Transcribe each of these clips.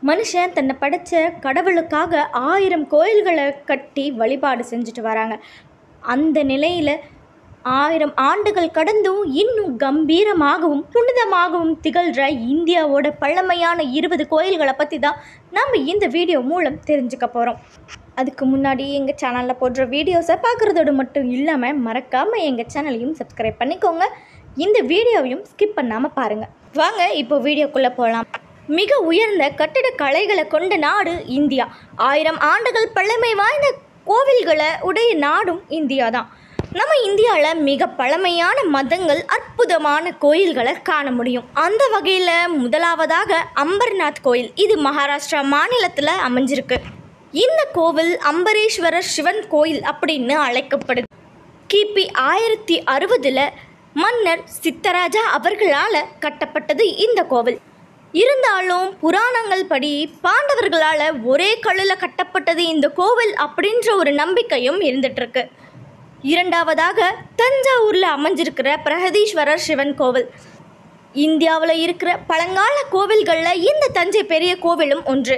மனுஷன் தன்னை படைச்ச கடவுளுக்காக ஆயிரம் கோயில்களை கட்டி வழிபாடு செஞ்சுட்டு வராங்க அந்த நிலையில் ஆயிரம் ஆண்டுகள் கடந்தும் இன்னும் கம்பீரமாகவும் புனிதமாகவும் திகழ்கிற இந்தியாவோட பழமையான இருபது கோயில்களை பற்றி தான் நம்ம இந்த வீடியோ மூலம் தெரிஞ்சுக்க போகிறோம் அதுக்கு முன்னாடி எங்கள் சேனலில் போடுற வீடியோஸை பார்க்குறதோடு மட்டும் இல்லாமல் மறக்காமல் எங்கள் சேனலையும் சப்ஸ்கிரைப் பண்ணிக்கோங்க இந்த வீடியோவையும் ஸ்கிப் பண்ணாமல் பாருங்கள் வாங்க இப்போ வீடியோக்குள்ளே போகலாம் மிக உயர்ந்த கட்டிடக் கலைகளை கொண்ட நாடு இந்தியா ஆயிரம் ஆண்டுகள் பழமை வாய்ந்த கோவில்களை உடைய நாடும் இந்தியா தான் நம்ம இந்தியாவில் மிக பழமையான மதங்கள் அற்புதமான கோயில்களை காண முடியும் அந்த வகையில் முதலாவதாக அம்பர்நாத் கோயில் இது மகாராஷ்டிரா மாநிலத்தில் அமைஞ்சிருக்கு இந்த கோவில் அம்பரீஸ்வரர் சிவன் கோயில் அப்படின்னு அழைக்கப்படுது கிபி ஆயிரத்தி அறுபதில் மன்னர் சித்தராஜா அவர்களால் கட்டப்பட்டது இந்த கோவில் இருந்தாலும் புராணங்கள் படி பாண்டவர்களால் ஒரே கல்லில் கட்டப்பட்டது இந்த கோவில் அப்படின்ற ஒரு நம்பிக்கையும் இருந்துட்டு இருக்கு இரண்டாவதாக தஞ்சாவூரில் அமைஞ்சிருக்கிற பிரகதீஸ்வரர் சிவன் கோவில் இந்தியாவில் இருக்கிற பழங்கால கோவில்களில் இந்த தஞ்சை பெரிய கோவிலும் ஒன்று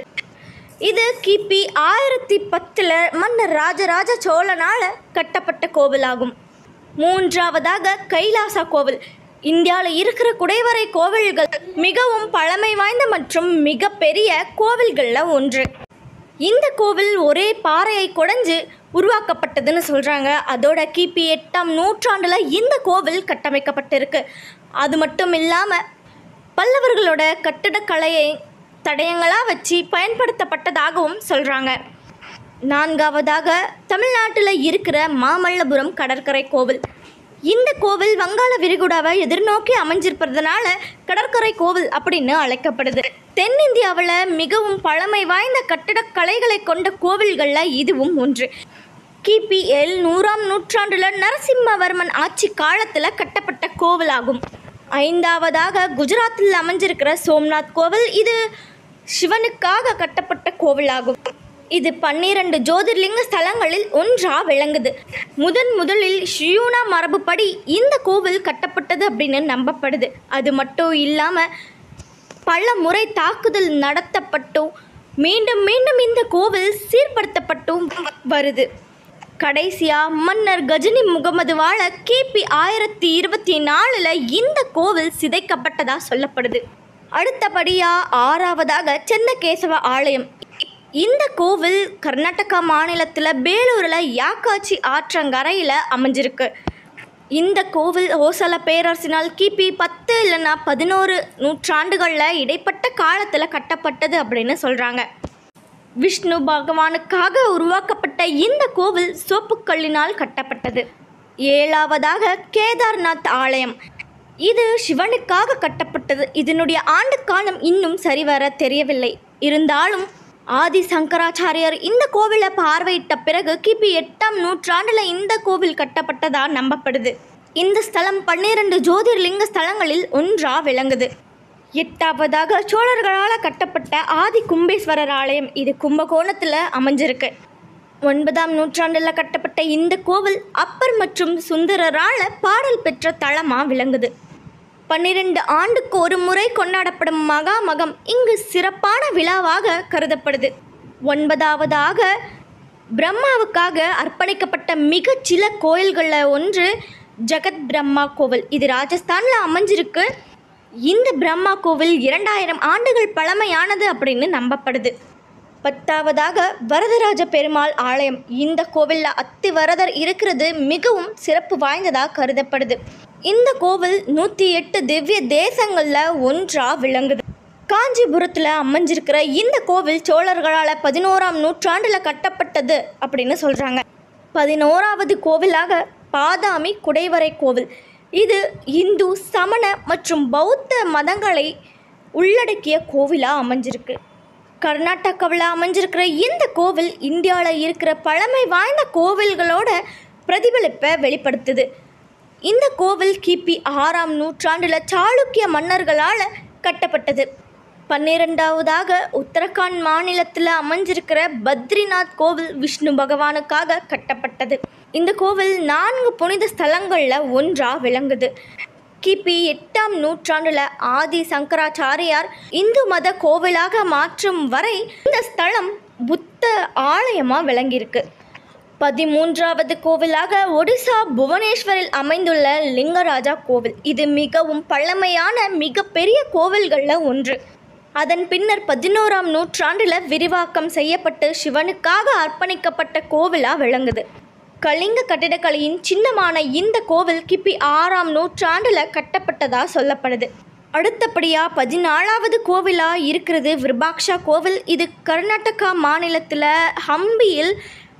இது கிபி ஆயிரத்தி பத்தில் மன்னர் ராஜராஜ சோழனால் கட்டப்பட்ட கோவிலாகும் மூன்றாவதாக கைலாசா கோவில் இந்தியாவில் இருக்கிற குடைவரை கோவில்கள் மிகவும் பழமை வாய்ந்த மற்றும் மிகப்பெரிய கோவில்களில் ஒன்று இந்த கோவில் ஒரே பாறையை குடைஞ்சு உருவாக்கப்பட்டதுன்னு சொல்கிறாங்க அதோட கிபி எட்டாம் நூற்றாண்டில் இந்த கோவில் கட்டமைக்கப்பட்டிருக்கு அது மட்டும் இல்லாமல் பல்லவர்களோட கட்டிடக்கலையை தடயங்களாக வச்சு பயன்படுத்தப்பட்டதாகவும் சொல்கிறாங்க நான்காவதாக தமிழ்நாட்டில் இருக்கிற மாமல்லபுரம் கடற்கரை கோவில் இந்த கோவில் வங்காள விரிகுடாவை எதிர்நோக்கி அமைஞ்சிருப்பதனால கடற்கரை கோவில் அப்படின்னு அழைக்கப்படுது தென்னிந்தியாவில் மிகவும் பழமை வாய்ந்த கட்டிடக்கலைகளை கொண்ட கோவில்களில் இதுவும் ஒன்று கிபி எல் நூறாம் நூற்றாண்டில் நரசிம்மவர்மன் ஆட்சி காலத்தில் கட்டப்பட்ட கோவிலாகும் ஐந்தாவதாக குஜராத்தில் அமைஞ்சிருக்கிற சோம்நாத் கோவில் இது சிவனுக்காக கட்டப்பட்ட கோவிலாகும் இது பன்னிரண்டு ஜோதிர்லிங்க ஸ்தலங்களில் ஒன்றா விளங்குது முதன் முதலில் ஷியூனா மரபுப்படி இந்த கோவில் கட்டப்பட்டது அப்படின்னு நம்பப்படுது அது மட்டும் இல்லாமல் பல முறை தாக்குதல் நடத்தப்பட்டும் மீண்டும் மீண்டும் இந்த கோவில் சீர்படுத்தப்பட்டும் வருது கடைசியா மன்னர் கஜினி முகமதுவால கிபி ஆயிரத்தி இருபத்தி நாலில் இந்த கோவில் சிதைக்கப்பட்டதா சொல்லப்படுது அடுத்தபடியா ஆறாவதாக சென்னகேசவ ஆலயம் இந்த கோவில் கர்நாடகா மாநிலத்தில் பேலூரில் யாக்காச்சி ஆற்றங்கரையில் அமைஞ்சிருக்கு இந்த கோவில் ஹோசல பேரரசினால் கிபி பத்து இல்லைன்னா பதினோரு நூற்றாண்டுகளில் இடைப்பட்ட காலத்தில் கட்டப்பட்டது அப்படின்னு சொல்கிறாங்க விஷ்ணு பகவானுக்காக உருவாக்கப்பட்ட இந்த கோவில் சோப்புக்கல்லினால் கட்டப்பட்டது ஏழாவதாக கேதார்நாத் ஆலயம் இது சிவனுக்காக கட்டப்பட்டது இதனுடைய ஆண்டு காலம் இன்னும் சரிவர தெரியவில்லை இருந்தாலும் ஆதி சங்கராச்சாரியர் இந்த கோவிலை பார்வையிட்ட பிறகு கிபி எட்டாம் நூற்றாண்டில் இந்த கோவில் கட்டப்பட்டதா நம்பப்படுது இந்த ஸ்தலம் பன்னிரண்டு ஜோதிர்லிங்க ஸ்தலங்களில் ஒன்றா விளங்குது எட்டாவதாக சோழர்களால் கட்டப்பட்ட ஆதி கும்பேஸ்வரர் ஆலயம் இது கும்பகோணத்தில் அமைஞ்சிருக்கு ஒன்பதாம் நூற்றாண்டில் கட்டப்பட்ட இந்த கோவில் அப்பர் மற்றும் சுந்தரரால் பாடல் பெற்ற தலமாக விளங்குது பன்னிரண்டு ஆண்டுக்கு ஒரு முறை கொண்டாடப்படும் மகாமகம் இங்கு சிறப்பான விழாவாக கருதப்படுது ஒன்பதாவதாக பிரம்மாவுக்காக அர்ப்பணிக்கப்பட்ட மிகச் சில கோயில்களில் ஒன்று ஜெகத் பிரம்மா கோவில் இது ராஜஸ்தானில் அமைஞ்சிருக்கு இந்த பிரம்மா கோவில் இரண்டாயிரம் ஆண்டுகள் பழமையானது அப்படின்னு நம்பப்படுது பத்தாவதாக வரதராஜ பெருமாள் ஆலயம் இந்த கோவிலில் அத்திவரதர் இருக்கிறது மிகவும் சிறப்பு வாய்ந்ததாக கருதப்படுது இந்த கோவில் நூற்றி எட்டு திவ்ய தேசங்களில் ஒன்றாக விளங்குது காஞ்சிபுரத்தில் அமைஞ்சிருக்கிற இந்த கோவில் சோழர்களால் பதினோராம் நூற்றாண்டில் கட்டப்பட்டது அப்படின்னு சொல்கிறாங்க பதினோராவது கோவிலாக பாதாமி குடைவரை கோவில் இது இந்து சமண மற்றும் பௌத்த மதங்களை உள்ளடக்கிய கோவிலாக அமைஞ்சிருக்கு கர்நாடகாவில் அமைஞ்சிருக்கிற இந்த கோவில் இந்தியாவில் இருக்கிற பழமை வாய்ந்த கோவில்களோட பிரதிபலிப்பை வெளிப்படுத்துது இந்த கோவில் கிபி ஆறாம் நூற்றாண்டில் சாளுக்கிய மன்னர்களால் கட்டப்பட்டது பன்னிரெண்டாவதாக உத்தரகாண்ட் மாநிலத்தில் அமைஞ்சிருக்கிற பத்ரிநாத் கோவில் விஷ்ணு பகவானுக்காக கட்டப்பட்டது இந்த கோவில் நான்கு புனித ஸ்தலங்களில் ஒன்றா விளங்குது கிபி எட்டாம் நூற்றாண்டில் ஆதி சங்கராச்சாரியார் இந்து மத கோவிலாக மாற்றும் வரை இந்த ஸ்தலம் புத்த ஆலயமாக விளங்கியிருக்கு பதிமூன்றாவது கோவிலாக ஒடிசா புவனேஸ்வரில் அமைந்துள்ள லிங்கராஜா கோவில் இது மிகவும் பழமையான மிகப்பெரிய கோவில்களில் ஒன்று அதன் பின்னர் பதினோராம் நூற்றாண்டில் விரிவாக்கம் செய்யப்பட்டு சிவனுக்காக அர்ப்பணிக்கப்பட்ட கோவிலாக விளங்குது கலிங்க கட்டிடக்கலையின் சின்னமான இந்த கோவில் கிபி ஆறாம் நூற்றாண்டில் கட்டப்பட்டதாக சொல்லப்படுது அடுத்தபடியாக பதினாலாவது கோவிலாக இருக்கிறது விருபாக்ஷா கோவில் இது கர்நாடகா மாநிலத்தில் ஹம்பியில்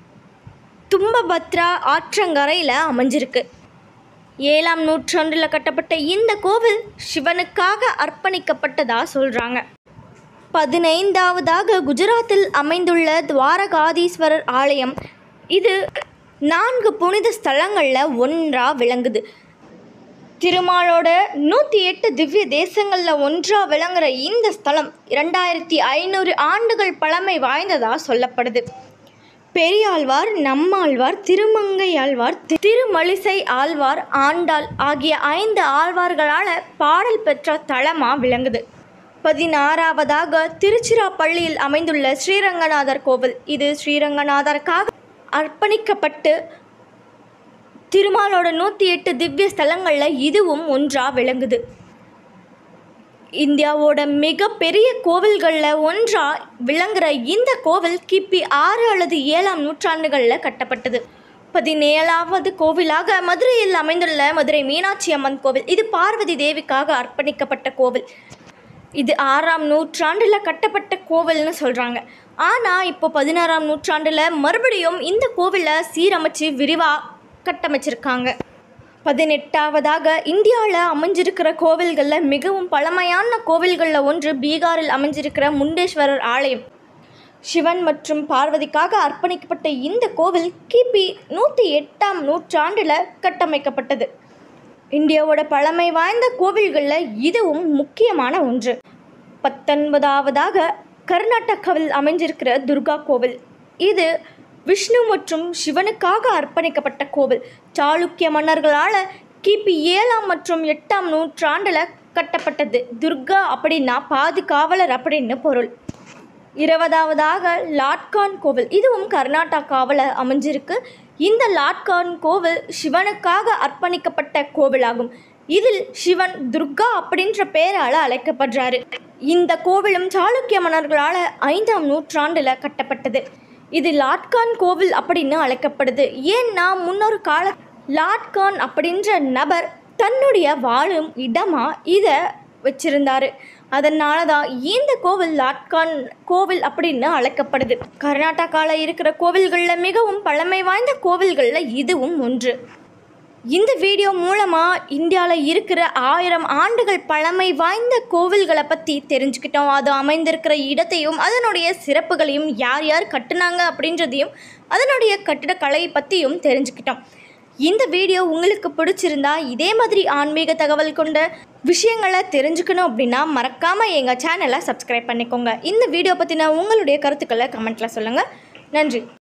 தும்பபத்ரா ஆற்றங்கரையில் அமைஞ்சிருக்கு ஏழாம் நூற்றாண்டில் கட்டப்பட்ட இந்த கோவில் சிவனுக்காக அர்ப்பணிக்கப்பட்டதாக சொல்கிறாங்க பதினைந்தாவதாக குஜராத்தில் அமைந்துள்ள துவாரகாதீஸ்வரர் ஆலயம் இது நான்கு புனித ஸ்தலங்களில் ஒன்றாக விளங்குது திருமாலோட நூற்றி எட்டு திவ்ய தேசங்களில் ஒன்றாக விளங்குற இந்த ஸ்தலம் இரண்டாயிரத்தி ஐநூறு ஆண்டுகள் பழமை வாய்ந்ததாக சொல்லப்படுது பெரியாழ்வார் நம்மாழ்வார் திருமங்கை ஆழ்வார் திருமலிசை ஆழ்வார் ஆண்டாள் ஆகிய ஐந்து ஆழ்வார்களால் பாடல் பெற்ற தலமாக விளங்குது பதினாறாவதாக திருச்சிராப்பள்ளியில் அமைந்துள்ள ஸ்ரீரங்கநாதர் கோவில் இது ஸ்ரீரங்கநாதருக்காக அர்ப்பணிக்கப்பட்டு திருமாலோட நூற்றி எட்டு திவ்ய ஸ்தலங்களில் இதுவும் ஒன்றாக விளங்குது இந்தியாவோட மிகப்பெரிய கோவில்களில் ஒன்றாக விளங்குற இந்த கோவில் கிபி ஆறு அல்லது ஏழாம் நூற்றாண்டுகளில் கட்டப்பட்டது பதினேழாவது கோவிலாக மதுரையில் அமைந்துள்ள மதுரை மீனாட்சி அம்மன் கோவில் இது பார்வதி தேவிக்காக அர்ப்பணிக்கப்பட்ட கோவில் இது ஆறாம் நூற்றாண்டில் கட்டப்பட்ட கோவில்னு சொல்கிறாங்க ஆனால் இப்போ பதினாறாம் நூற்றாண்டில் மறுபடியும் இந்த கோவிலை சீரமைச்சு விரிவாக கட்டமைச்சிருக்காங்க பதினெட்டாவதாக இந்தியாவில் அமைஞ்சிருக்கிற கோவில்களில் மிகவும் பழமையான கோவில்களில் ஒன்று பீகாரில் அமைஞ்சிருக்கிற முண்டேஸ்வரர் ஆலயம் சிவன் மற்றும் பார்வதிக்காக அர்ப்பணிக்கப்பட்ட இந்த கோவில் கிபி நூற்றி எட்டாம் நூற்றாண்டில் கட்டமைக்கப்பட்டது இந்தியாவோட பழமை வாய்ந்த கோவில்களில் இதுவும் முக்கியமான ஒன்று பத்தொன்பதாவதாக கர்நாடகாவில் அமைஞ்சிருக்கிற துர்கா கோவில் இது விஷ்ணு மற்றும் சிவனுக்காக அர்ப்பணிக்கப்பட்ட கோவில் சாளுக்கிய மன்னர்களால் கிபி ஏழாம் மற்றும் எட்டாம் நூற்றாண்டில் கட்டப்பட்டது துர்கா அப்படின்னா பாதுகாவலர் அப்படின்னு பொருள் இருபதாவதாக லாட்கான் கோவில் இதுவும் கர்நாடகாவில் அமைஞ்சிருக்கு இந்த லாட்கான் கோவில் சிவனுக்காக அர்ப்பணிக்கப்பட்ட கோவிலாகும் இதில் சிவன் துர்கா அப்படின்ற பெயரால் அழைக்கப்படுறாரு இந்த கோவிலும் சாளுக்கிய மன்னர்களால் ஐந்தாம் நூற்றாண்டில் கட்டப்பட்டது இது லாட்கான் கோவில் அப்படின்னு அழைக்கப்படுது ஏன்னா முன்னொரு கால லாட்கான் அப்படின்ற நபர் தன்னுடைய வாழும் இடமா இதை வச்சிருந்தாரு அதனால தான் இந்த கோவில் லாட்கான் கோவில் அப்படின்னு அழைக்கப்படுது கர்நாடகாவில் இருக்கிற கோவில்களில் மிகவும் பழமை வாய்ந்த கோவில்களில் இதுவும் ஒன்று இந்த வீடியோ மூலமாக இந்தியாவில் இருக்கிற ஆயிரம் ஆண்டுகள் பழமை வாய்ந்த கோவில்களை பற்றி தெரிஞ்சுக்கிட்டோம் அது அமைந்திருக்கிற இடத்தையும் அதனுடைய சிறப்புகளையும் யார் யார் கட்டுனாங்க அப்படின்றதையும் அதனுடைய கட்டிடக்கலை பற்றியும் தெரிஞ்சுக்கிட்டோம் இந்த வீடியோ உங்களுக்கு பிடிச்சிருந்தா இதே மாதிரி ஆன்மீக தகவல் கொண்ட விஷயங்களை தெரிஞ்சுக்கணும் அப்படின்னா மறக்காமல் எங்கள் சேனலை சப்ஸ்கிரைப் பண்ணிக்கோங்க இந்த வீடியோ பற்றின உங்களுடைய கருத்துக்களை கமெண்ட்டில் சொல்லுங்கள் நன்றி